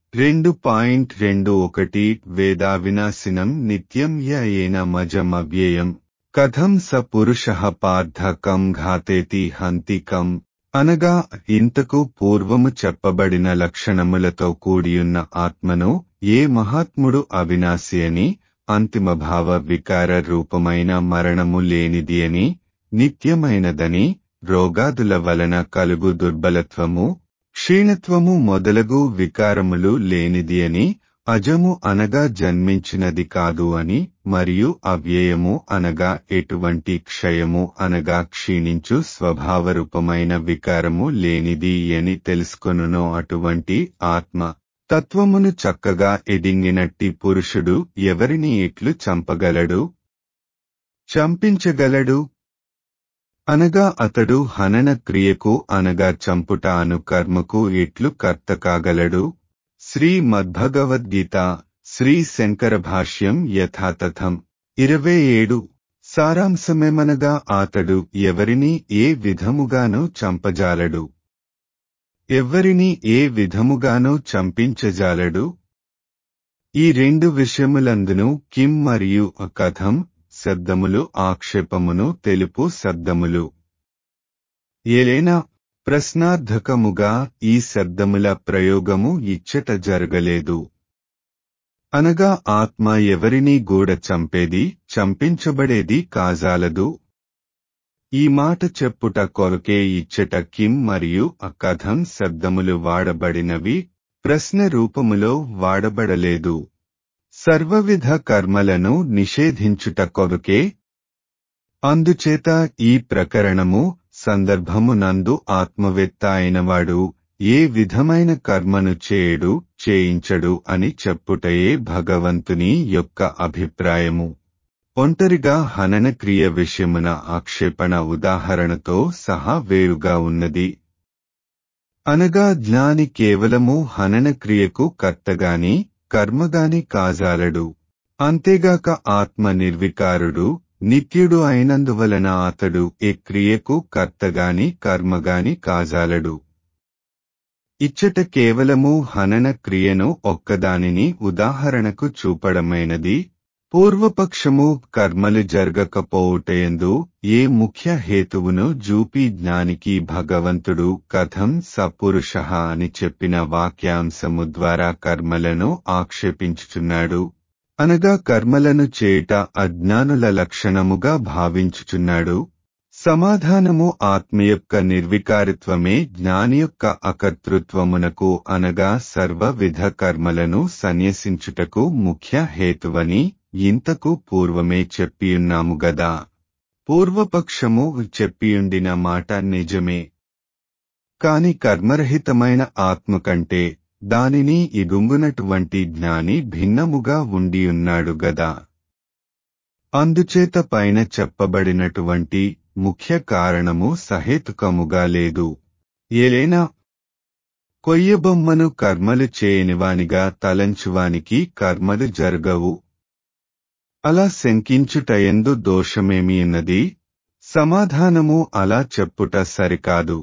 రెండు పాయింట్ రెండు ఒకటి వేదావినాశినం నిత్యం యయేన మజమవ్యయం కథం స పురుష పార్థ కం ఘాతేతి హంతి కం అనగా ఇంతకు పూర్వము చెప్పబడిన లక్షణములతో కూడియున్న ఆత్మను ఏ మహాత్ముడు అవినాశి అని అంతిమభావ వికార రూపమైన మరణము లేనిది అని నిత్యమైనదని రోగాదుల వలన కలుగు దుర్బలత్వము క్షీణత్వము మొదలగు వికారములు లేనిది అని అజము అనగా జన్మించినది కాదు అని మరియు అవ్యయము అనగా ఎటువంటి క్షయము అనగా క్షీణించు స్వభావరూపమైన వికారము లేనిది అని తెలుసుకొనునో అటువంటి ఆత్మ తత్వమును చక్కగా ఎదింగినట్టి పురుషుడు ఎవరిని ఎట్లు చంపగలడు చంపించగలడు అనగా అతడు హనన క్రియకు అనగా చంపుట అను కర్మకు ఎట్లు కర్త కాగలడు శ్రీ మద్భగవద్గీత శ్రీ శంకర భాష్యం యథాతథం ఇరవై ఏడు సారాంశమేమనగా అతడు ఎవరిని ఏ విధముగానూ చంపజాలడు ఎవ్వరిని ఏ విధముగానూ చంపించజాలడు ఈ రెండు విషయములందును కిం మరియు కథం శబ్దములు ఆక్షేపమును తెలుపు శబ్దములు ఏలైనా ప్రశ్నార్థకముగా ఈ శబ్దముల ప్రయోగము ఇచ్చట జరగలేదు అనగా ఆత్మ ఎవరినీ గూడ చంపేది చంపించబడేది కాజాలదు ఈ మాట చెప్పుట కొరకే ఇచ్చట కిం మరియు అకథం శబ్దములు వాడబడినవి ప్రశ్న రూపములో వాడబడలేదు సర్వవిధ కర్మలను నిషేధించుట కొరకే అందుచేత ఈ ప్రకరణము సందర్భమునందు ఆత్మవేత్త అయినవాడు ఏ విధమైన కర్మను చేయడు చేయించడు అని చెప్పుటయే భగవంతుని యొక్క అభిప్రాయము ఒంటరిగా హనన క్రియ విషయమున ఆక్షేపణ ఉదాహరణతో సహా వేరుగా ఉన్నది అనగా జ్ఞాని కేవలము హనన క్రియకు కర్తగాని కర్మగాని కాజాలడు అంతేగాక ఆత్మ నిర్వికారుడు నిత్యుడు అయినందువలన అతడు ఏ క్రియకు కర్తగాని కర్మగాని కాజాలడు ఇచ్చట కేవలము హనన క్రియను ఒక్కదానిని ఉదాహరణకు చూపడమైనది పూర్వపక్షము కర్మలు జరగకపోవుటయందు ఏ ముఖ్య హేతువును జూపి జ్ఞానికి భగవంతుడు కథం సపురుష అని చెప్పిన వాక్యాంశము ద్వారా కర్మలను ఆక్షేపించుచున్నాడు అనగా కర్మలను చేయుట అజ్ఞానుల లక్షణముగా భావించుచున్నాడు సమాధానము ఆత్మ యొక్క నిర్వికారిత్వమే జ్ఞాని యొక్క అకర్తృత్వమునకు అనగా సర్వవిధ కర్మలను సన్యసించుటకు ముఖ్య హేతువని ఇంతకు పూర్వమే చెప్పియున్నాము గదా పూర్వపక్షము చెప్పియుండిన మాట నిజమే కాని కర్మరహితమైన ఆత్మ కంటే దానిని ఇగుంగునటువంటి జ్ఞాని భిన్నముగా ఉండియున్నాడు గదా అందుచేత పైన చెప్పబడినటువంటి ముఖ్య కారణము సహేతుకముగా లేదు ఏలైనా కొయ్యబొమ్మను కర్మలు చేయనివానిగా తలంచువానికి కర్మలు జరగవు అలా శంకించుటయందు దోషమేమి ఉన్నది సమాధానము అలా చెప్పుట సరికాదు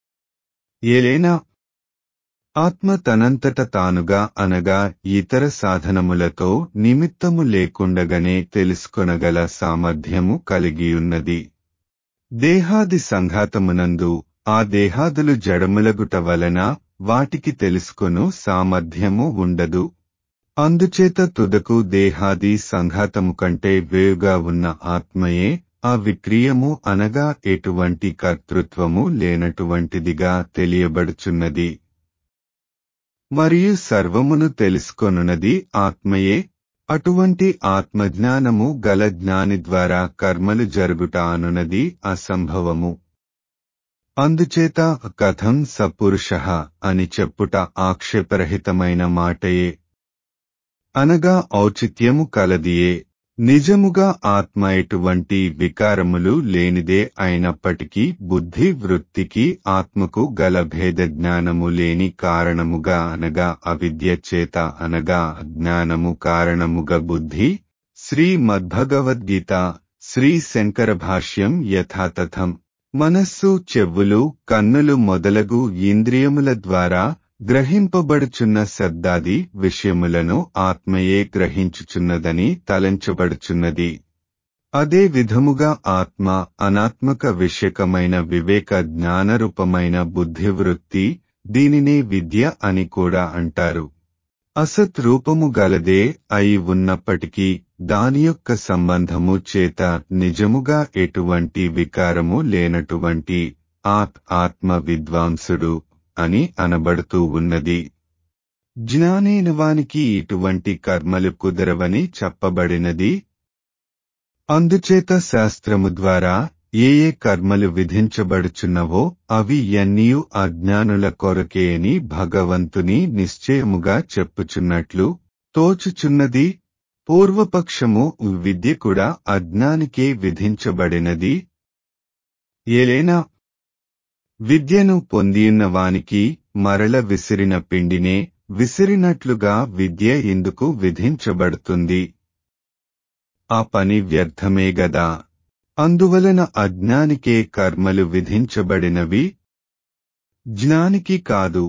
ఏలైనా ఆత్మ తనంతట తానుగా అనగా ఇతర సాధనములతో నిమిత్తము లేకుండగానే తెలుసుకొనగల సామర్థ్యము కలిగియున్నది దేహాది సంఘాతమునందు ఆ దేహాదులు జడములగుట వలన వాటికి తెలుసుకొను సామర్థ్యము ఉండదు అందుచేత తుదకు దేహాది సంఘాతము కంటే వేరుగా ఉన్న ఆత్మయే ఆ విక్రియము అనగా ఎటువంటి కర్తృత్వము లేనటువంటిదిగా తెలియబడుచున్నది మరియు సర్వమును తెలుసుకొనున్నది ఆత్మయే అటువంటి ఆత్మజ్ఞానము గల జ్ఞాని ద్వారా కర్మలు జరుగుట అనునది అసంభవము అందుచేత కథం సపురుష అని చెప్పుట ఆక్షేపరహితమైన మాటయే అనగా ఔచిత్యము కలదియే నిజముగా ఆత్మ ఎటువంటి వికారములు లేనిదే అయినప్పటికీ బుద్ధి వృత్తికి ఆత్మకు గల భేద జ్ఞానము లేని కారణముగా అనగా అవిద్య చేత అనగా జ్ఞానము కారణముగా బుద్ధి శ్రీ మద్భగవద్గీత శ్రీ శంకర భాష్యం యథాతథం మనస్సు చెవులు కన్నులు మొదలగు ఇంద్రియముల ద్వారా గ్రహింపబడుచున్న శబ్దాది విషయములను ఆత్మయే గ్రహించుచున్నదని తలంచబడుచున్నది అదే విధముగా ఆత్మ అనాత్మక విషయకమైన వివేక జ్ఞానరూపమైన బుద్ధివృత్తి దీనినే విద్య అని కూడా అంటారు అసత్ రూపము గలదే అయి ఉన్నప్పటికీ దాని యొక్క సంబంధము చేత నిజముగా ఎటువంటి వికారము లేనటువంటి ఆత్ ఆత్మ విద్వాంసుడు అని అనబడుతూ ఉన్నది జ్ఞానైన వానికి ఇటువంటి కర్మలు కుదరవని చెప్పబడినది అందుచేత శాస్త్రము ద్వారా ఏ ఏ కర్మలు విధించబడుచున్నవో అవి ఎన్నీయు అజ్ఞానుల కొరకే అని భగవంతుని నిశ్చయముగా చెప్పుచున్నట్లు తోచుచున్నది పూర్వపక్షము విద్య కూడా అజ్ఞానికే విధించబడినది ఏలైనా విద్యను పొందియున్న వానికి మరల విసిరిన పిండినే విసిరినట్లుగా విద్య ఎందుకు విధించబడుతుంది ఆ పని వ్యర్థమే గదా అందువలన అజ్ఞానికే కర్మలు విధించబడినవి జ్ఞానికి కాదు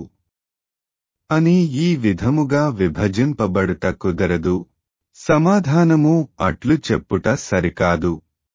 అని ఈ విధముగా విభజింపబడుట కుదరదు సమాధానము అట్లు చెప్పుట సరికాదు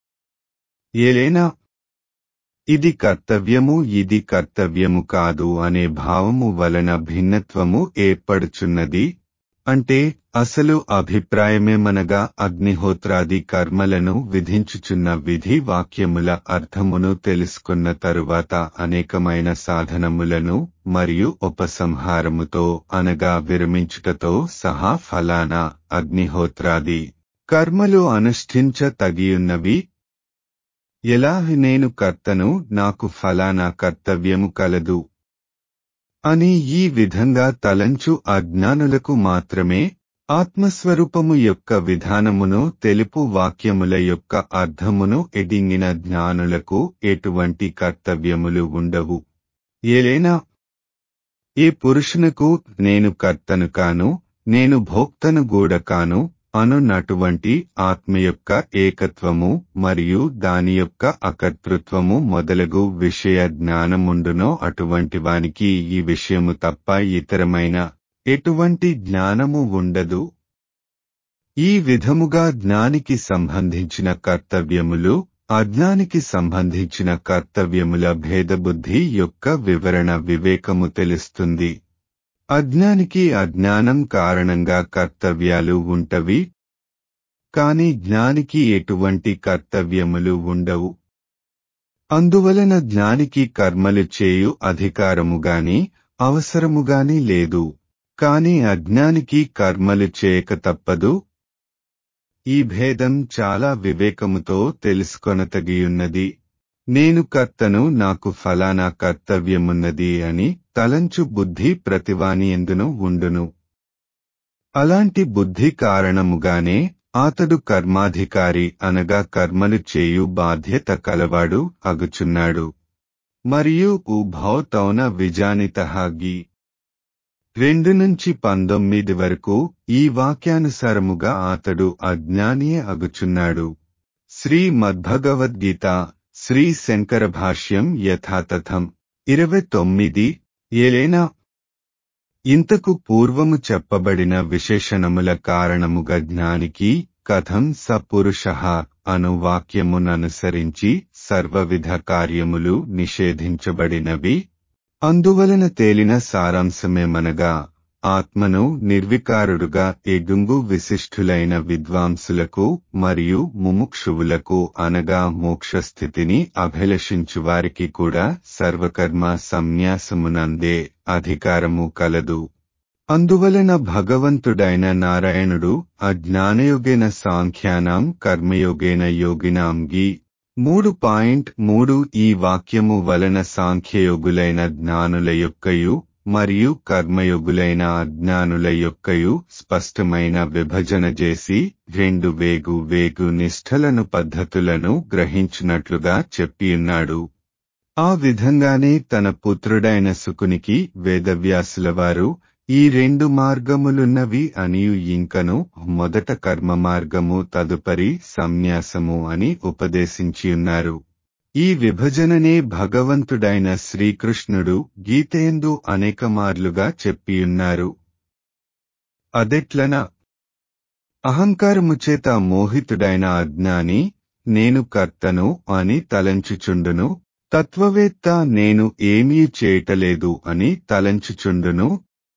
ఏలైనా ఇది కర్తవ్యము ఇది కర్తవ్యము కాదు అనే భావము వలన భిన్నత్వము ఏర్పడుచున్నది అంటే అసలు అభిప్రాయమేమనగా అగ్నిహోత్రాది కర్మలను విధించుచున్న విధి వాక్యముల అర్థమును తెలుసుకున్న తరువాత అనేకమైన సాధనములను మరియు ఉపసంహారముతో అనగా విరమించుటతో సహా ఫలానా అగ్నిహోత్రాది కర్మలు అనుష్ఠించ తగియున్నవి ఎలా నేను కర్తను నాకు ఫలానా కర్తవ్యము కలదు అని ఈ విధంగా తలంచు అజ్ఞానులకు మాత్రమే ఆత్మస్వరూపము యొక్క విధానమును తెలుపు వాక్యముల యొక్క అర్థమును ఎడింగిన జ్ఞానులకు ఎటువంటి కర్తవ్యములు ఉండవు ఏలైనా ఏ పురుషునకు నేను కర్తను కాను నేను భోక్తను గూడ కాను అనున్నటువంటి ఆత్మ యొక్క ఏకత్వము మరియు దాని యొక్క అకర్తృత్వము మొదలగు విషయ జ్ఞానముండునో అటువంటి వానికి ఈ విషయము తప్ప ఇతరమైన ఎటువంటి జ్ఞానము ఉండదు ఈ విధముగా జ్ఞానికి సంబంధించిన కర్తవ్యములు అజ్ఞానికి సంబంధించిన కర్తవ్యముల భేదబుద్ధి యొక్క వివరణ వివేకము తెలుస్తుంది అజ్ఞానికి అజ్ఞానం కారణంగా కర్తవ్యాలు ఉంటవి కాని జ్ఞానికి ఎటువంటి కర్తవ్యములు ఉండవు అందువలన జ్ఞానికి కర్మలు చేయు అధికారముగాని అవసరముగాని లేదు కాని అజ్ఞానికి కర్మలు చేయక తప్పదు ఈ భేదం చాలా వివేకముతో తెలుసుకొనతగియున్నది నేను కర్తను నాకు ఫలానా కర్తవ్యమున్నది అని తలంచు బుద్ధి ప్రతివాని ఎందును ఉండును అలాంటి బుద్ధి కారణముగానే అతడు కర్మాధికారి అనగా కర్మలు చేయు బాధ్యత కలవాడు అగుచున్నాడు మరియు ఉభౌతౌన విజానితహాగి రెండు నుంచి పంతొమ్మిది వరకు ఈ వాక్యానుసారముగా అతడు అజ్ఞానియే అగుచున్నాడు శ్రీ మద్భగవద్గీత శ్రీ శంకర భాష్యం యథాతథం ఇరవై తొమ్మిది ఏలైనా ఇంతకు పూర్వము చెప్పబడిన విశేషణముల కారణముగా జ్ఞానికి కథం స పురుష అను వాక్యముననుసరించి సర్వవిధ కార్యములు నిషేధించబడినవి అందువలన తేలిన సారాంశమేమనగా ఆత్మను నిర్వికారుడుగా ఎగుంగు విశిష్ఠులైన విద్వాంసులకు మరియు ముముక్షువులకు అనగా మోక్షస్థితిని అభిలషించు వారికి కూడా సర్వకర్మ సంన్యాసమునందే అధికారము కలదు అందువలన భగవంతుడైన నారాయణుడు అజ్ఞానయోగేన సాంఖ్యానాం కర్మయోగేన యోగినాం గి మూడు పాయింట్ మూడు ఈ వాక్యము వలన సాంఖ్యయోగులైన జ్ఞానుల యొక్కయు మరియు కర్మయోగులైన అజ్ఞానుల యొక్కయు స్పష్టమైన విభజన చేసి రెండు వేగు వేగు నిష్ఠలను పద్ధతులను గ్రహించినట్లుగా చెప్పియున్నాడు ఆ విధంగానే తన పుత్రుడైన సుకునికి వేదవ్యాసుల వారు ఈ రెండు మార్గములున్నవి అనియు ఇంకను మొదట కర్మ మార్గము తదుపరి సన్యాసము అని ఉపదేశించియున్నారు ఈ విభజననే భగవంతుడైన శ్రీకృష్ణుడు గీతయందు అనేకమార్లుగా చెప్పియున్నారు అదెట్లన అహంకారముచేత మోహితుడైన అజ్ఞాని నేను కర్తను అని తలంచుచుండును తత్వవేత్త నేను ఏమీ చేయటలేదు అని తలంచుచుండును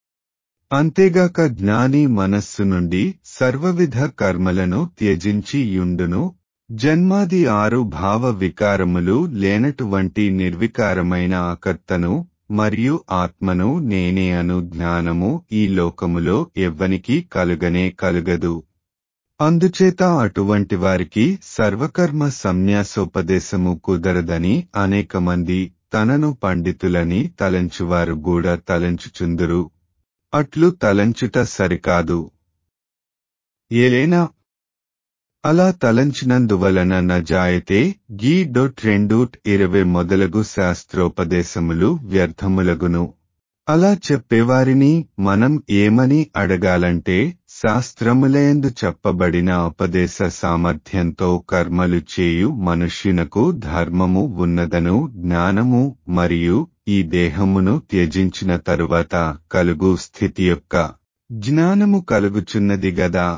అంతేగాక జ్ఞాని మనస్సు నుండి సర్వవిధ కర్మలను త్యజించి యుండును జన్మాది ఆరు భావ వికారములు లేనటువంటి నిర్వికారమైన ఆకర్తను మరియు ఆత్మను నేనే అను జ్ఞానము ఈ లోకములో ఎవ్వనికి కలుగనే కలుగదు అందుచేత అటువంటి వారికి సర్వకర్మ సన్యాసోపదేశము కుదరదని అనేక మంది తనను పండితులని తలంచువారు కూడా తలంచుచుందురు అట్లు తలంచుట సరికాదు ఏలైనా అలా తలంచినందువలన నజాయతే గీ డొట్ రెండూట్ ఇరవై మొదలగు శాస్త్రోపదేశములు వ్యర్థములగును అలా చెప్పేవారిని మనం ఏమని అడగాలంటే శాస్త్రములయందు చెప్పబడిన ఉపదేశ సామర్థ్యంతో కర్మలు చేయు మనుష్యునకు ధర్మము ఉన్నదను జ్ఞానము మరియు ఈ దేహమును త్యజించిన తరువాత కలుగు స్థితి యొక్క జ్ఞానము కలుగుచున్నది గదా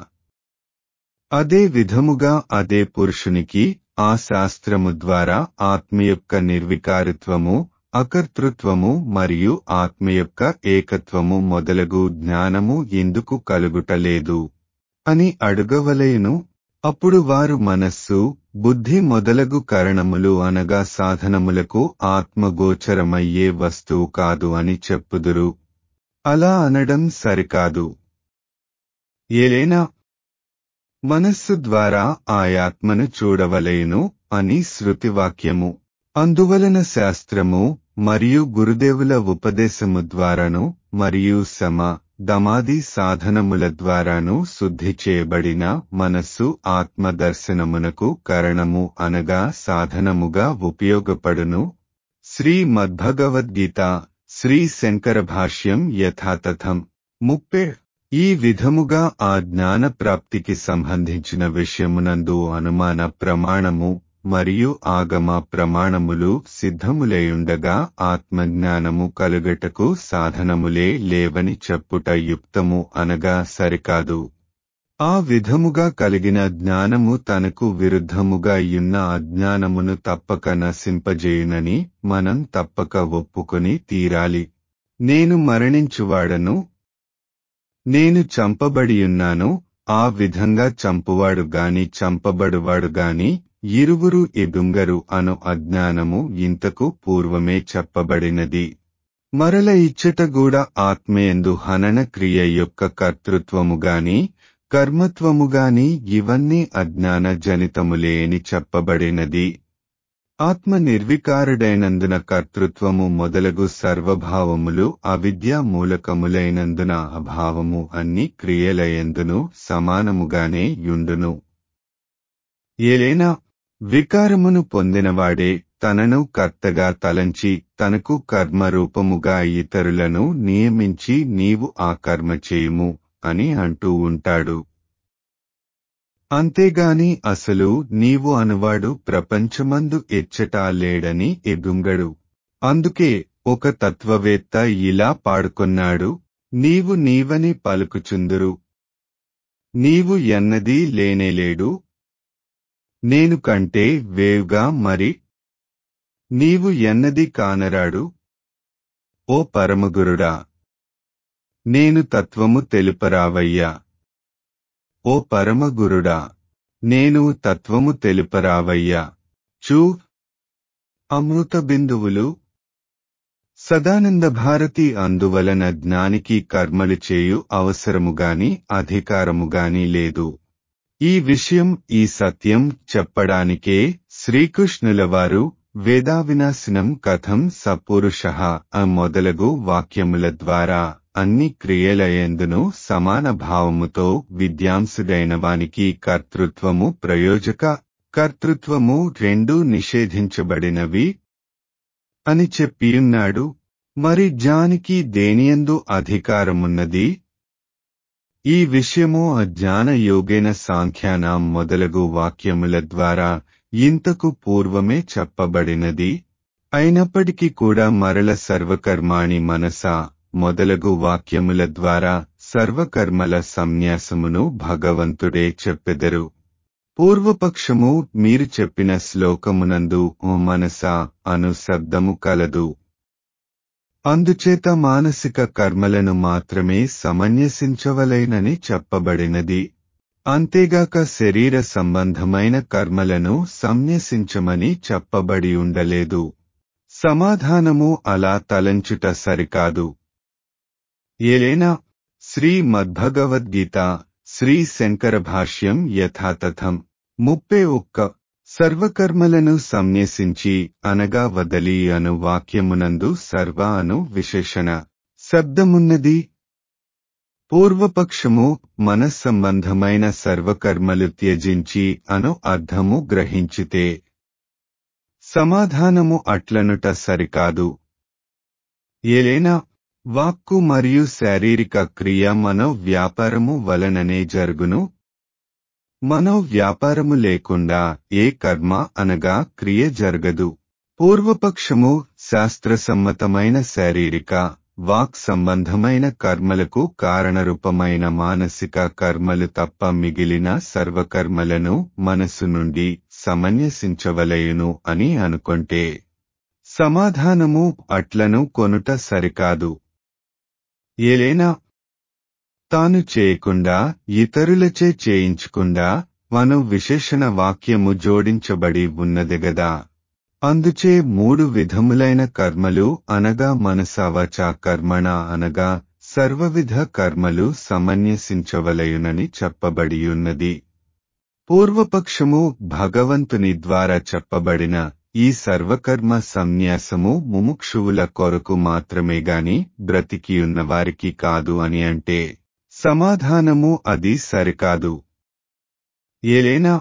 అదే విధముగా అదే పురుషునికి ఆ శాస్త్రము ద్వారా ఆత్మ యొక్క నిర్వికారిత్వము అకర్తృత్వము మరియు ఆత్మ యొక్క ఏకత్వము మొదలగు జ్ఞానము ఎందుకు కలుగుటలేదు అని అడుగవలయును అప్పుడు వారు మనస్సు బుద్ధి మొదలగు కరణములు అనగా సాధనములకు ఆత్మగోచరమయ్యే వస్తువు కాదు అని చెప్పుదురు అలా అనడం సరికాదు ఏలైనా మనస్సు ద్వారా ఆయాత్మను చూడవలయును అని శృతివాక్యము అందువలన శాస్త్రము మరియు గురుదేవుల ఉపదేశము ద్వారాను మరియు సమ దమాది సాధనముల ద్వారాను శుద్ధి చేయబడిన మనస్సు ఆత్మదర్శనమునకు కరణము అనగా సాధనముగా ఉపయోగపడును శ్రీ మద్భగవద్గీత శ్రీ శంకర భాష్యం యథాతథం ముప్పే ఈ విధముగా ఆ జ్ఞాన ప్రాప్తికి సంబంధించిన విషయమునందు అనుమాన ప్రమాణము మరియు ఆగమ ప్రమాణములు సిద్ధములేయుండగా ఆత్మజ్ఞానము కలుగటకు సాధనములే లేవని చెప్పుట యుక్తము అనగా సరికాదు ఆ విధముగా కలిగిన జ్ఞానము తనకు విరుద్ధముగా యున్న అజ్ఞానమును తప్పక నశింపజేయునని మనం తప్పక ఒప్పుకొని తీరాలి నేను మరణించువాడను నేను చంపబడియున్నాను ఆ విధంగా చంపువాడు గాని చంపబడువాడు గాని ఇరువురు ఎదుంగరు అను అజ్ఞానము ఇంతకు పూర్వమే చెప్పబడినది మరల ఇచ్చట కూడా ఆత్మయందు హనన క్రియ యొక్క కర్తృత్వముగాని కర్మత్వముగాని ఇవన్నీ అజ్ఞాన జనితములే అని చెప్పబడినది ఆత్మ నిర్వికారుడైనందున కర్తృత్వము మొదలగు సర్వభావములు అవిద్యా మూలకములైనందున అభావము అన్ని క్రియలయందును సమానముగానే యుండును ఏలైనా వికారమును పొందినవాడే తనను కర్తగా తలంచి తనకు కర్మరూపముగా ఇతరులను నియమించి నీవు ఆ కర్మ చేయుము అని అంటూ ఉంటాడు అంతేగాని అసలు నీవు అనువాడు ప్రపంచమందు ఎచ్చటా లేడని ఎగుంగడు అందుకే ఒక తత్వవేత్త ఇలా పాడుకొన్నాడు నీవు నీవని పలుకుచుందురు నీవు ఎన్నదీ లేనేలేడు నేను కంటే వేవుగా మరి నీవు ఎన్నది కానరాడు ఓ పరమగురుడా నేను తత్వము తెలుపరావయ్యా ఓ పరమగురుడా నేను తత్వము తెలుపరావయ్యా చూ అమృత బిందువులు సదానంద భారతి అందువలన జ్ఞానికి కర్మలు చేయు అవసరముగాని అధికారముగాని లేదు ఈ విషయం ఈ సత్యం చెప్పడానికే శ్రీకృష్ణుల వారు వేదావినాశనం కథం సపురుష మొదలగు వాక్యముల ద్వారా అన్ని క్రియలయందును సమాన భావముతో విద్యాంసుడైన వానికి కర్తృత్వము ప్రయోజక కర్తృత్వము రెండూ నిషేధించబడినవి అని చెప్పియున్నాడు మరి జానికి దేనియందు అధికారమున్నది ఈ విషయము అజ్ఞాన యోగేన సాంఖ్యానాం మొదలగు వాక్యముల ద్వారా ఇంతకు పూర్వమే చెప్పబడినది అయినప్పటికీ కూడా మరల సర్వకర్మాణి మనసా మొదలగు వాక్యముల ద్వారా సర్వకర్మల సంన్యాసమును భగవంతుడే చెప్పెదరు పూర్వపక్షము మీరు చెప్పిన శ్లోకమునందు ఓ మనసా అను శబ్దము కలదు అందుచేత మానసిక కర్మలను మాత్రమే సమన్యసించవలైనని చెప్పబడినది అంతేగాక శరీర సంబంధమైన కర్మలను సంన్యసించమని చెప్పబడి ఉండలేదు సమాధానము అలా తలంచుట సరికాదు ఏలైనా శ్రీ మద్భగవద్గీత శ్రీ శంకర భాష్యం యథాతథం ముప్పై ఒక్క సర్వకర్మలను సంన్యసించి అనగా వదలి అను వాక్యమునందు సర్వ అను విశేషణ శబ్దమున్నది పూర్వపక్షము మనస్సంబంధమైన సర్వకర్మలు త్యజించి అను అర్థము గ్రహించితే సమాధానము అట్లనుట సరికాదు ఏలైనా వాక్కు మరియు శారీరక క్రియ మనో వ్యాపారము వలననే జరుగును మనో వ్యాపారము లేకుండా ఏ కర్మ అనగా క్రియ జరగదు పూర్వపక్షము శాస్త్రసమ్మతమైన శారీరక వాక్ సంబంధమైన కర్మలకు కారణరూపమైన మానసిక కర్మలు తప్ప మిగిలిన సర్వకర్మలను మనసు నుండి సమన్యసించవలయును అని అనుకొంటే సమాధానము అట్లను కొనుట సరికాదు ఏలైనా తాను చేయకుండా ఇతరులచే చేయించకుండా మను విశేషణ వాక్యము జోడించబడి ఉన్నదిగదా అందుచే మూడు విధములైన కర్మలు అనగా మనసావచ కర్మణ అనగా సర్వవిధ కర్మలు సమన్యసించవలయునని చెప్పబడియున్నది పూర్వపక్షము భగవంతుని ద్వారా చెప్పబడిన ఈ సర్వకర్మ సంన్యాసము ముముక్షువుల కొరకు మాత్రమే గాని బ్రతికియున్న వారికి కాదు అని అంటే సమాధానము అది సరికాదు ఏలైనా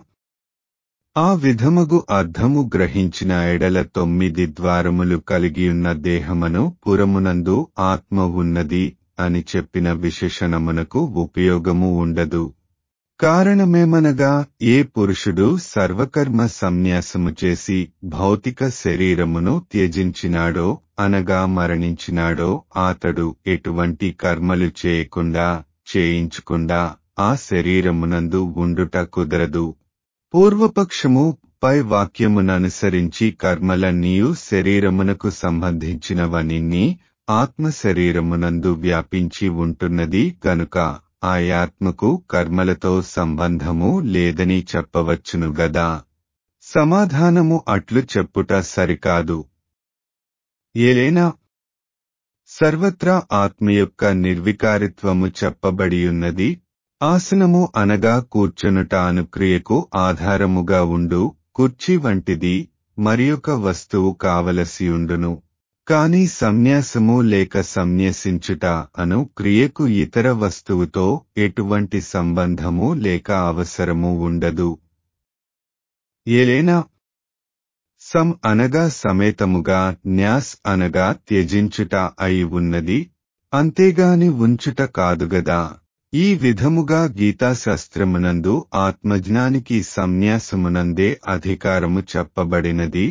ఆ విధముగు అర్థము గ్రహించిన ఎడల తొమ్మిది ద్వారములు కలిగియున్న దేహమును పురమునందు ఆత్మ ఉన్నది అని చెప్పిన విశేషణమునకు ఉపయోగము ఉండదు కారణమేమనగా ఏ పురుషుడు సర్వకర్మ సంన్యాసము చేసి భౌతిక శరీరమును త్యజించినాడో అనగా మరణించినాడో అతడు ఎటువంటి కర్మలు చేయకుండా చేయించకుండా ఆ శరీరమునందు ఉండుట కుదరదు పూర్వపక్షము పై వాక్యముననుసరించి కర్మలన్నీయు శరీరమునకు సంబంధించినవనిన్ని ఆత్మ శరీరమునందు వ్యాపించి ఉంటున్నది గనుక ఆయాత్మకు కర్మలతో సంబంధము లేదని చెప్పవచ్చును గదా సమాధానము అట్లు చెప్పుట సరికాదు ఏలైనా సర్వత్రా ఆత్మ యొక్క నిర్వికారిత్వము చెప్పబడియున్నది ఆసనము అనగా కూర్చునుట అను క్రియకు ఆధారముగా ఉండు కుర్చీ వంటిది మరియొక వస్తువు కావలసియుండును కాని సంన్యాసము లేక సంన్యసించుట అను క్రియకు ఇతర వస్తువుతో ఎటువంటి సంబంధము లేక అవసరము ఉండదు ఏలైనా సం అనగా సమేతముగా న్యాస్ అనగా త్యజించుట అయి ఉన్నది అంతేగాని ఉంచుట కాదుగదా ఈ విధముగా గీతాశాస్త్రమునందు ఆత్మజ్ఞానికి సంన్యాసమునందే అధికారము చెప్పబడినది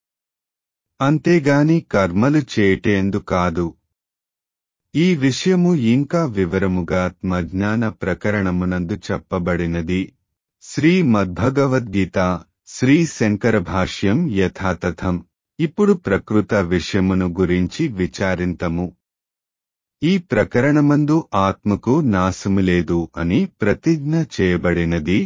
అంతేగాని కర్మలు చేటేందు కాదు ఈ విషయము ఇంకా వివరముగా ఆత్మజ్ఞాన ప్రకరణమునందు చెప్పబడినది శ్రీ మద్భగవద్గీత శ్రీ శంకర భాష్యం యథాతథం ఇప్పుడు ప్రకృత విషయమును గురించి విచారింతము ఈ ప్రకరణమందు ఆత్మకు నాశము లేదు అని ప్రతిజ్ఞ చేయబడినది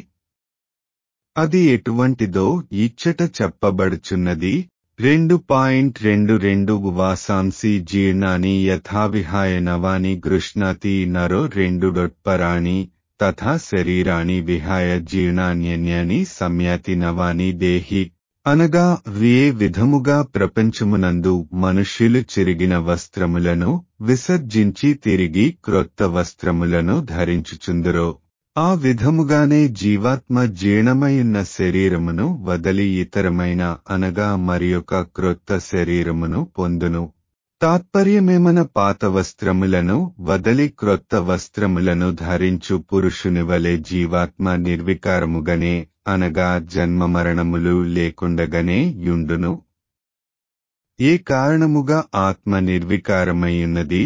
అది ఎటువంటిదో ఇచ్చట చెప్పబడుచున్నది రెండు పాయింట్ రెండు రెండు వాసాంసి జీర్ణాని యథావిహాయ నవాని గృష్ణాతి నరో రెండు డొట్పరాణి తథా శరీరాణి విహాయ జీర్ణాన్యన్యాని సంయాతి నవాని దేహి అనగా ఏ విధముగా ప్రపంచమునందు మనుష్యులు చిరిగిన వస్త్రములను విసర్జించి తిరిగి క్రొత్త వస్త్రములను ధరించుచుందురో ఆ విధముగానే జీవాత్మ జీర్ణమయున్న శరీరమును వదలి ఇతరమైన అనగా మరియొక క్రొత్త శరీరమును పొందును తాత్పర్యమేమన పాత వస్త్రములను వదలి క్రొత్త వస్త్రములను ధరించు పురుషుని వలె జీవాత్మ నిర్వికారముగనే అనగా జన్మమరణములు లేకుండగనే యుండును ఏ కారణముగా ఆత్మ నిర్వికారమయ్యున్నది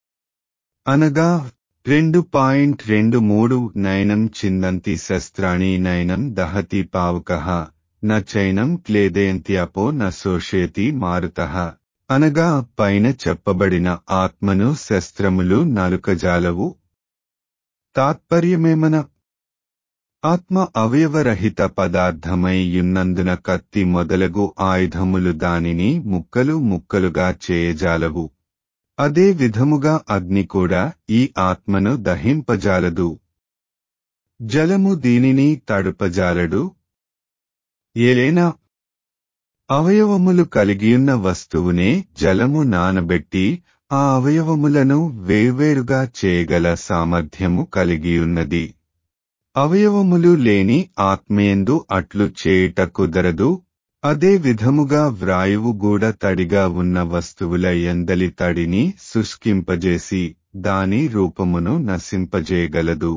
అనగా రెండు పాయింట్ రెండు మూడు నయనం చిందంతి శస్త్రాణి నయనం దహతి పావుకః న చైనం క్లేదయంత్యాపో న శోషేతి మారుతః అనగా పైన చెప్పబడిన ఆత్మను శస్త్రములు నలుకజాలవు తాత్పర్యమేమన ఆత్మ అవయవరహిత పదార్థమై యున్నందున కత్తి మొదలగు ఆయుధములు దానిని ముక్కలు ముక్కలుగా చేయజాలవు అదే విధముగా అగ్ని కూడా ఈ ఆత్మను దహింపజాలదు జలము దీనిని తడుపజాలడు ఏలైనా అవయవములు కలిగియున్న వస్తువునే జలము నానబెట్టి ఆ అవయవములను వేర్వేరుగా చేయగల సామర్థ్యము కలిగియున్నది అవయవములు లేని ఆత్మయందు అట్లు చేయుట కుదరదు అదే విధముగా వ్రాయువు గూడ తడిగా ఉన్న వస్తువుల ఎందలి తడిని శుష్కింపజేసి దాని రూపమును నశింపజేయగలదు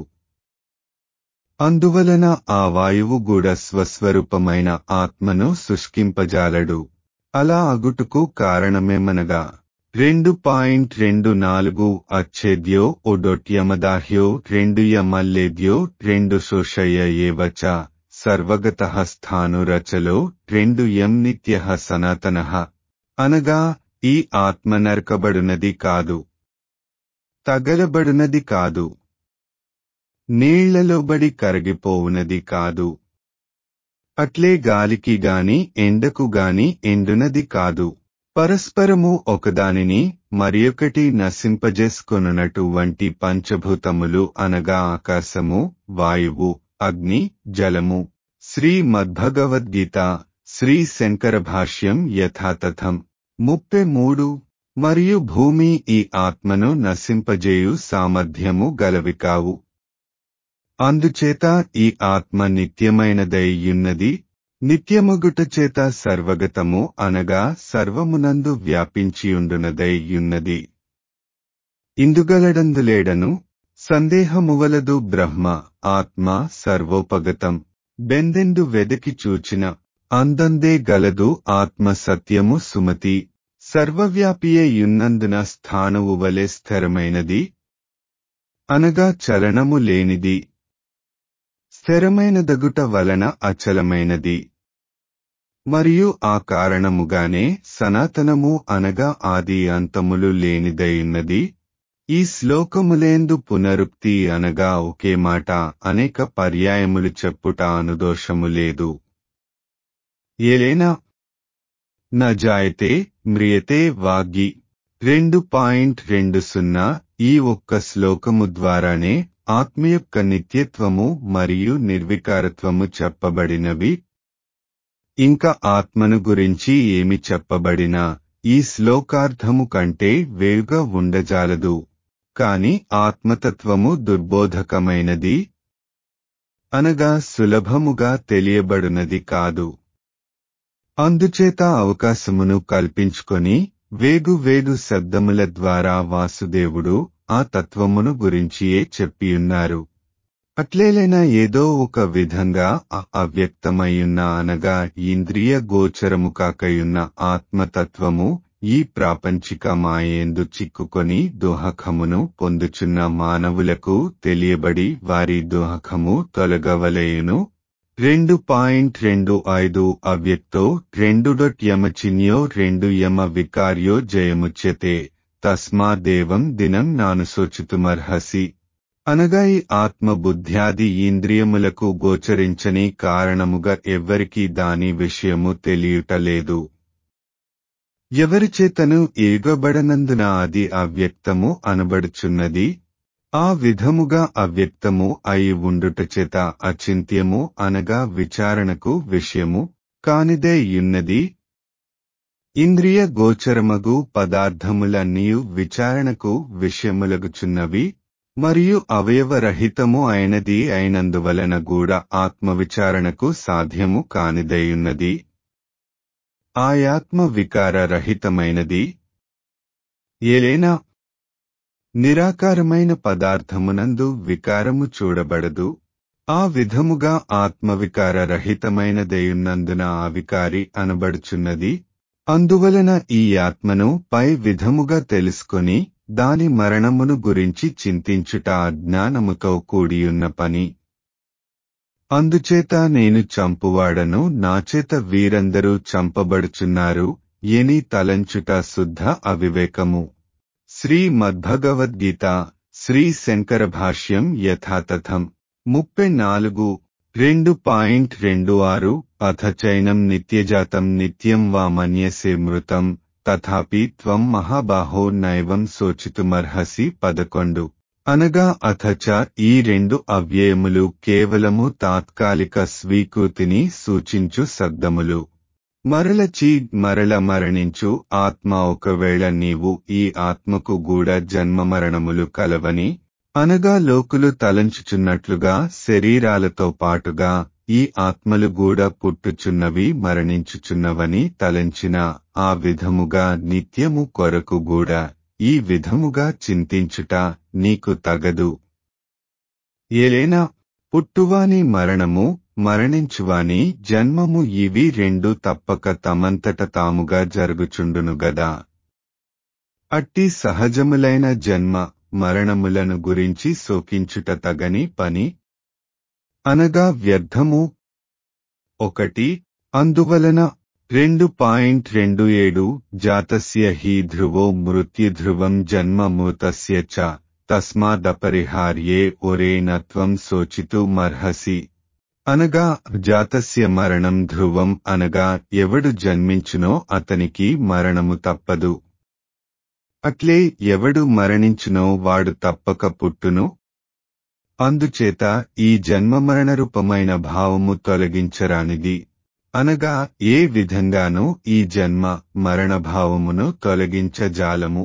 అందువలన ఆ వాయువు గూడ స్వస్వరూపమైన ఆత్మను శుష్కింపజాలడు అలా అగుటుకు కారణమేమనగా రెండు పాయింట్ రెండు నాలుగు అచ్ఛేద్యో ఒడొట్యమదాహ్యో రెండు యమల్లేద్యో రెండు శోషయ ఏవచ సర్వగత స్థానురచలో రెండు యం నిత్య సనాతన అనగా ఈ ఆత్మ నరకబడునది కాదు తగలబడునది కాదు నీళ్లలోబడి కరిగిపోవునది కాదు అట్లే గాలికి గాని ఎండకు గాని ఎండునది కాదు పరస్పరము ఒకదానిని మరియొకటి నశింపజేసుకొనున్నటువంటి పంచభూతములు అనగా ఆకాశము వాయువు అగ్ని జలము శ్రీ మద్భగవద్గీత శ్రీ శంకర భాష్యం యథాతథం ముప్పై మూడు మరియు భూమి ఈ ఆత్మను నశింపజేయు సామర్థ్యము గలవి కావు అందుచేత ఈ ఆత్మ నిత్యమైనదయ్యున్నది నిత్యమగుట చేత సర్వగతము అనగా సర్వమునందు వ్యాపించియుండునదయ్యున్నది ఇందుగలడందులేడను సందేహమువలదు బ్రహ్మ ఆత్మ సర్వోపగతం బెందెందు వెదకి చూచిన అందందే గలదు ఆత్మ సత్యము సుమతి సర్వవ్యాపియే యున్నందున స్థానువు వలె స్థిరమైనది అనగా చలనము లేనిది స్థిరమైనదగుట వలన అచలమైనది మరియు ఆ కారణముగానే సనాతనము అనగా ఆది అంతములు లేనిదయున్నది ఈ శ్లోకములేందు పునరుక్తి అనగా ఒకే మాట అనేక పర్యాయములు చెప్పుట అనుదోషము లేదు ఏలైనా న జాయతే మ్రియతే వాగి రెండు పాయింట్ రెండు సున్నా ఈ ఒక్క శ్లోకము ద్వారానే ఆత్మ యొక్క నిత్యత్వము మరియు నిర్వికారత్వము చెప్పబడినవి ఇంకా ఆత్మను గురించి ఏమి చెప్పబడినా ఈ శ్లోకార్థము కంటే వేరుగా ఉండజాలదు కాని ఆత్మతత్వము దుర్బోధకమైనది అనగా సులభముగా తెలియబడునది కాదు అందుచేత అవకాశమును కల్పించుకొని వేగు వేగు శబ్దముల ద్వారా వాసుదేవుడు ఆ తత్వమును గురించియే చెప్పియున్నారు అట్లేలైనా ఏదో ఒక విధంగా అవ్యక్తమయ్యున్న అనగా ఇంద్రియ గోచరము కాకయున్న ఆత్మతత్వము ఈ ప్రాపంచిక మాయేందు చిక్కుకొని దోహకమును పొందుచున్న మానవులకు తెలియబడి వారి దోహకము తొలగవలేయును రెండు పాయింట్ రెండు ఐదు అవ్యక్తో రెండు డొట్ యమచిన్యో రెండు యమ వికార్యో జయముచ్యతే తస్మాదేవం దినం నాను శోచితుమర్హసి అనగా ఈ ఆత్మ బుద్ధ్యాది ఇంద్రియములకు గోచరించని కారణముగా ఎవ్వరికీ దాని విషయము తెలియటలేదు ఎవరి చేతను ఏగబడనందున అది అవ్యక్తము అనబడుచున్నది ఆ విధముగా అవ్యక్తము అయి ఉండుట చేత అచింత్యము అనగా విచారణకు విషయము కానిదే యున్నది ఇంద్రియ గోచరమగు పదార్థములన్నీయు విచారణకు విషయములగుచున్నవి మరియు అవయవరహితము అయినది అయినందువలన కూడా ఆత్మవిచారణకు సాధ్యము కానిదయున్నది ఆయాత్మ వికార రహితమైనది ఏలైనా నిరాకారమైన పదార్థమునందు వికారము చూడబడదు ఆ విధముగా ఆత్మవికార రహితమైనదేయున్నందున ఆ వికారి అనబడుచున్నది అందువలన ఈ ఆత్మను పై విధముగా తెలుసుకొని దాని మరణమును గురించి చింతించుట అజ్ఞానముతో కూడియున్న పని అందుచేత నేను చంపువాడను నాచేత వీరందరూ చంపబడుచున్నారు ఎని తలంచుట శుద్ధ అవివేకము శ్రీ మద్భగవద్గీత శ్రీ శంకర భాష్యం యథాతథం ముప్పై నాలుగు రెండు పాయింట్ రెండు ఆరు అథ చైనం నిత్యజాతం నిత్యం వా మన్యసే మృతం తథాపి త్వం మహాబాహో నైవం శోచితుమర్హసి పదకొండు అనగా అథచ ఈ రెండు అవ్యయములు కేవలము తాత్కాలిక స్వీకృతిని సూచించు శబ్దములు మరలచి మరల మరణించు ఆత్మ ఒకవేళ నీవు ఈ ఆత్మకు కూడా జన్మ మరణములు కలవని అనగా లోకులు తలంచుచున్నట్లుగా శరీరాలతో పాటుగా ఈ ఆత్మలు కూడా పుట్టుచున్నవి మరణించుచున్నవని తలంచిన ఆ విధముగా నిత్యము కొరకు కూడా ఈ విధముగా చింతించుట నీకు తగదు ఏలైనా పుట్టువాని మరణము మరణించువాని జన్మము ఇవి రెండు తప్పక తమంతట తాముగా జరుగుచుండును గదా అట్టి సహజములైన జన్మ మరణములను గురించి శోకించుట తగని పని అనగా వ్యర్థము ఒకటి అందువలన రెండు పాయింట్ రెండు ఏడు జాతస్య హి ధ్రువో మృత్యుధ్రువం జన్మ మూతస్య చ తస్మాదపరిహార్యే ఒరేనత్వం శోచితు మర్హసి అనగా జాతస్య మరణం ధ్రువం అనగా ఎవడు జన్మించునో అతనికి మరణము తప్పదు అట్లే ఎవడు మరణించునో వాడు తప్పక పుట్టును అందుచేత ఈ జన్మ మరణ రూపమైన భావము తొలగించరానిది అనగా ఏ విధంగానూ ఈ జన్మ మరణ భావమును తొలగించజాలము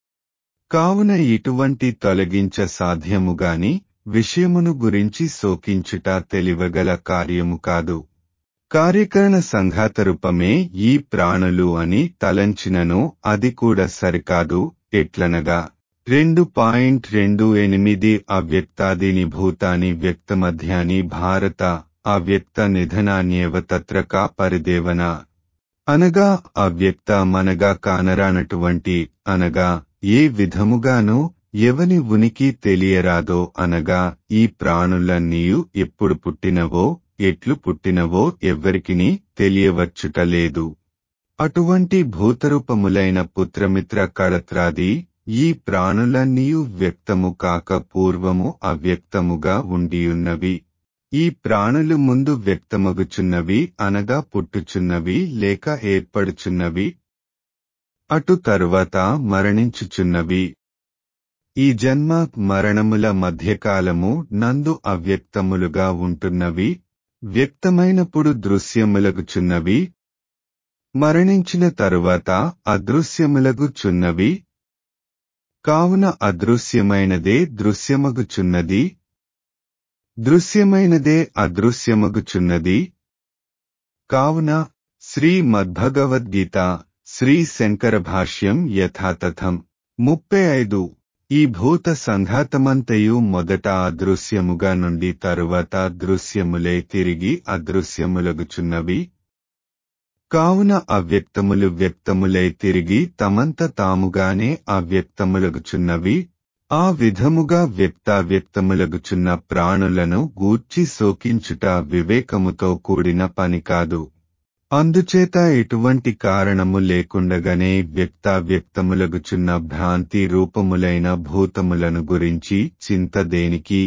కావున ఇటువంటి తొలగించ సాధ్యముగాని విషయమును గురించి శోకించుట తెలివగల కార్యము కాదు కార్యకరణ సంఘాత రూపమే ఈ ప్రాణులు అని తలంచినను అది కూడా సరికాదు ఎట్లనగా రెండు పాయింట్ రెండు ఎనిమిది అవ్యక్తాదిని భూతాని వ్యక్తమధ్యాని భారత అవ్యక్త నిధనాన్యేవ తత్రకా పరిదేవన అనగా అవ్యక్త మనగా కానరానటువంటి అనగా ఏ విధముగానూ ఎవని ఉనికి తెలియరాదో అనగా ఈ ప్రాణులన్నీయు ఎప్పుడు పుట్టినవో ఎట్లు పుట్టినవో ఎవ్వరికిని తెలియవచ్చుటలేదు అటువంటి భూతరూపములైన పుత్రమిత్ర కళత్రాది ఈ ప్రాణులన్నీయు వ్యక్తము కాక పూర్వము అవ్యక్తముగా ఉండియున్నవి ఈ ప్రాణులు ముందు వ్యక్తమగుచున్నవి అనగా పుట్టుచున్నవి లేక ఏర్పడుచున్నవి అటు తరువాత మరణించుచున్నవి ఈ జన్మ మరణముల మధ్యకాలము నందు అవ్యక్తములుగా ఉంటున్నవి వ్యక్తమైనప్పుడు దృశ్యములగుచున్నవి మరణించిన తరువాత అదృశ్యములగుచున్నవి కావున అదృశ్యమైనదే దృశ్యమగుచున్నది దృశ్యమైనదే అదృశ్యమగుచున్నది కావున శ్రీ మద్భగవద్గీత శ్రీ శంకర భాష్యం యథాతథం ముప్పై ఐదు ఈ భూత సంఘాతమంతయు మొదట అదృశ్యముగా నుండి తరువాత దృశ్యములే తిరిగి అదృశ్యములగుచున్నవి కావున అవ్యక్తములు వ్యక్తములై తిరిగి తమంత తాముగానే అవ్యక్తములగుచున్నవి ఆ విధముగా వ్యక్తావ్యక్తములగుచున్న ప్రాణులను గూర్చి శోకించుట వివేకముతో కూడిన పని కాదు అందుచేత ఎటువంటి కారణము లేకుండగానే వ్యక్తావ్యక్తములగుచున్న భ్రాంతి రూపములైన భూతములను గురించి చింత దేనికి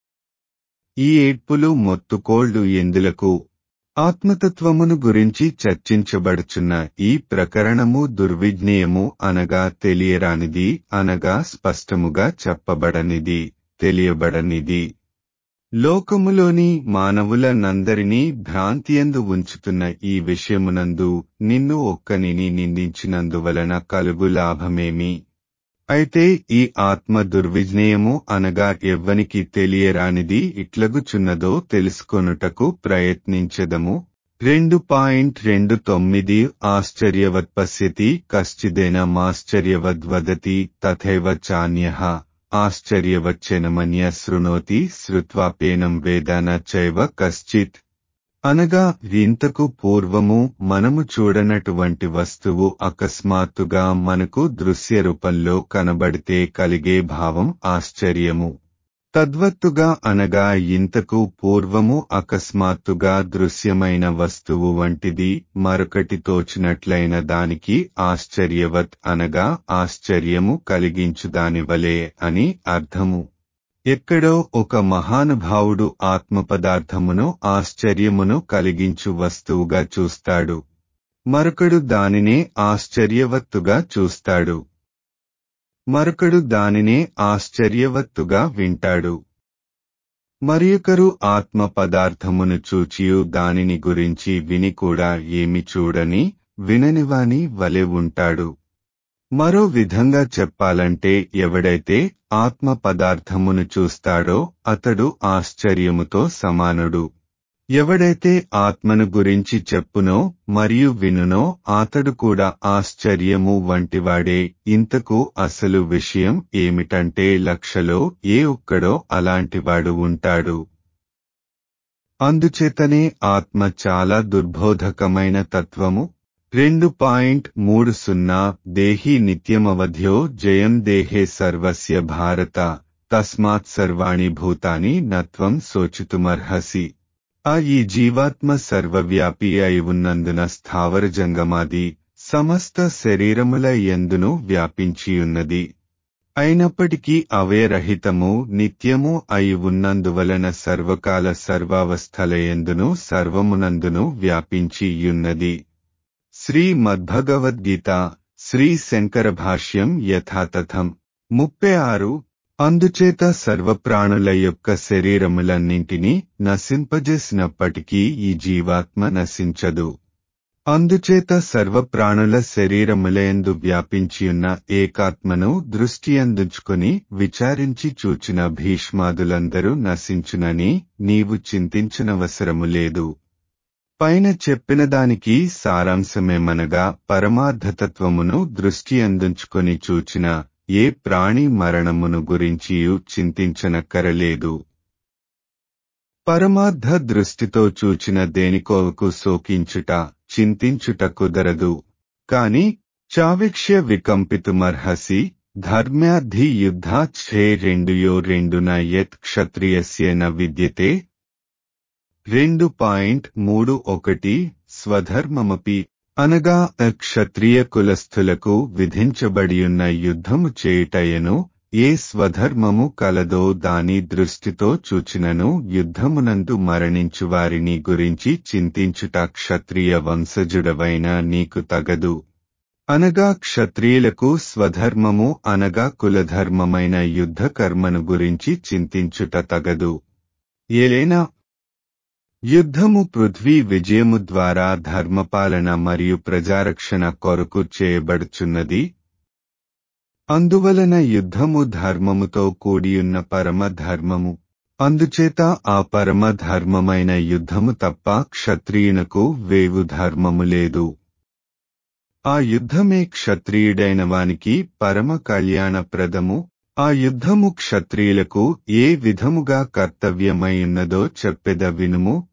ఈ ఏడ్పులు మొత్తుకోళ్లు ఎందులకు ఆత్మతత్వమును గురించి చర్చించబడుచున్న ఈ ప్రకరణము దుర్విజ్ఞేయము అనగా తెలియరానిది అనగా స్పష్టముగా చెప్పబడనిది తెలియబడనిది లోకములోని మానవులనందరినీ భ్రాంతియందు ఉంచుతున్న ఈ విషయమునందు నిన్ను ఒక్కనిని నిందించినందువలన కలుగు లాభమేమి అయితే ఈ ఆత్మ దుర్విజ్ఞేయము అనగా ఎవ్వనికి తెలియరానిది ఇట్లగుచున్నదో తెలుసుకొనుటకు ప్రయత్నించెదము రెండు పాయింట్ రెండు తొమ్మిది ఆశ్చర్యవత్ పశ్యతి కశ్చిదేనమాశ్చర్యవద్వదతి తథైవ చాన్యః ఆశ్చర్యవచ్చనమన్య శృణోతి శ్రుత్వాపేనం వేద న చైవ కశ్చిత్ అనగా ఇంతకు పూర్వము మనము చూడనటువంటి వస్తువు అకస్మాత్తుగా మనకు దృశ్య రూపంలో కనబడితే కలిగే భావం ఆశ్చర్యము తద్వత్తుగా అనగా ఇంతకు పూర్వము అకస్మాత్తుగా దృశ్యమైన వస్తువు వంటిది మరొకటి తోచినట్లయిన దానికి ఆశ్చర్యవత్ అనగా ఆశ్చర్యము కలిగించు దానివలే అని అర్థము ఎక్కడో ఒక మహానుభావుడు ఆత్మపదార్థమును ఆశ్చర్యమును కలిగించు వస్తువుగా చూస్తాడు మరొకడు దానినే ఆశ్చర్యవత్తుగా చూస్తాడు మరొకడు దానినే ఆశ్చర్యవత్తుగా వింటాడు మరియొకరు ఆత్మ పదార్థమును చూచియు దానిని గురించి విని కూడా ఏమి చూడని విననివాని వలె ఉంటాడు మరో విధంగా చెప్పాలంటే ఎవడైతే ఆత్మ పదార్థమును చూస్తాడో అతడు ఆశ్చర్యముతో సమానుడు ఎవడైతే ఆత్మను గురించి చెప్పునో మరియు వినునో అతడు కూడా ఆశ్చర్యము వంటివాడే ఇంతకు అసలు విషయం ఏమిటంటే లక్షలో ఏ ఒక్కడో అలాంటివాడు ఉంటాడు అందుచేతనే ఆత్మ చాలా దుర్బోధకమైన తత్వము రెండు పాయింట్ మూడు సున్నా దేహి నిత్యమవధ్యో జయం దేహే సర్వస్య భారత తస్మాత్ సర్వాణి భూతాని నత్వం శోచితుమర్హసి ఆ ఈ జీవాత్మ సర్వవ్యాపి అయి ఉన్నందున స్థావర జంగమాది సమస్త శరీరముల ఎందును వ్యాపించియున్నది అయినప్పటికీ అవయరహితము నిత్యము అయి ఉన్నందువలన సర్వకాల సర్వావస్థల ఎందును సర్వమునందును వ్యాపించియున్నది శ్రీ మద్భగవద్గీత శ్రీ శంకర భాష్యం యథాతథం ముప్పై ఆరు అందుచేత సర్వప్రాణుల యొక్క శరీరములన్నింటినీ నశింపజేసినప్పటికీ ఈ జీవాత్మ నశించదు అందుచేత సర్వప్రాణుల శరీరములయందు వ్యాపించియున్న ఏకాత్మను దృష్టియందుంచుకొని విచారించి చూచిన భీష్మాదులందరూ నశించునని నీవు చింతించనవసరము లేదు పైన చెప్పిన దానికి సారాంశమేమనగా పరమార్థతత్వమును దృష్టి అందించుకొని చూచిన ఏ ప్రాణి మరణమును గురించియు చింతించనక్కరలేదు పరమార్థ దృష్టితో చూచిన దేనికోవకు శోకించుట చింతించుట కుదరదు కాని చావిక్ష్య వికంపితుమర్హసి ధర్మ్యాద్ధి యుద్ధాచ్ఛే రెండుయో రెండున యత్ క్షత్రియస్యేన విద్యతే రెండు పాయింట్ మూడు ఒకటి స్వధర్మమపి అనగా క్షత్రియ కులస్థులకు విధించబడియున్న యుద్ధము చేయుటయను ఏ స్వధర్మము కలదో దాని దృష్టితో చూచినను యుద్ధమునందు మరణించు వారిని గురించి చింతించుట క్షత్రియ వంశజుడవైన నీకు తగదు అనగా క్షత్రియులకు స్వధర్మము అనగా కులధర్మమైన యుద్ధ కర్మను గురించి చింతించుట తగదు ఏలైనా యుద్ధము పృథ్వీ విజయము ద్వారా ధర్మపాలన మరియు ప్రజారక్షణ కొరకు చేయబడుచున్నది అందువలన యుద్ధము ధర్మముతో కూడియున్న పరమ ధర్మము అందుచేత ఆ పరమ ధర్మమైన యుద్ధము తప్ప క్షత్రియునకు వేవు ధర్మము లేదు ఆ యుద్ధమే క్షత్రియుడైన వానికి పరమ కళ్యాణప్రదము ఆ యుద్ధము క్షత్రియులకు ఏ విధముగా కర్తవ్యమైయున్నదో చెప్పెద వినుము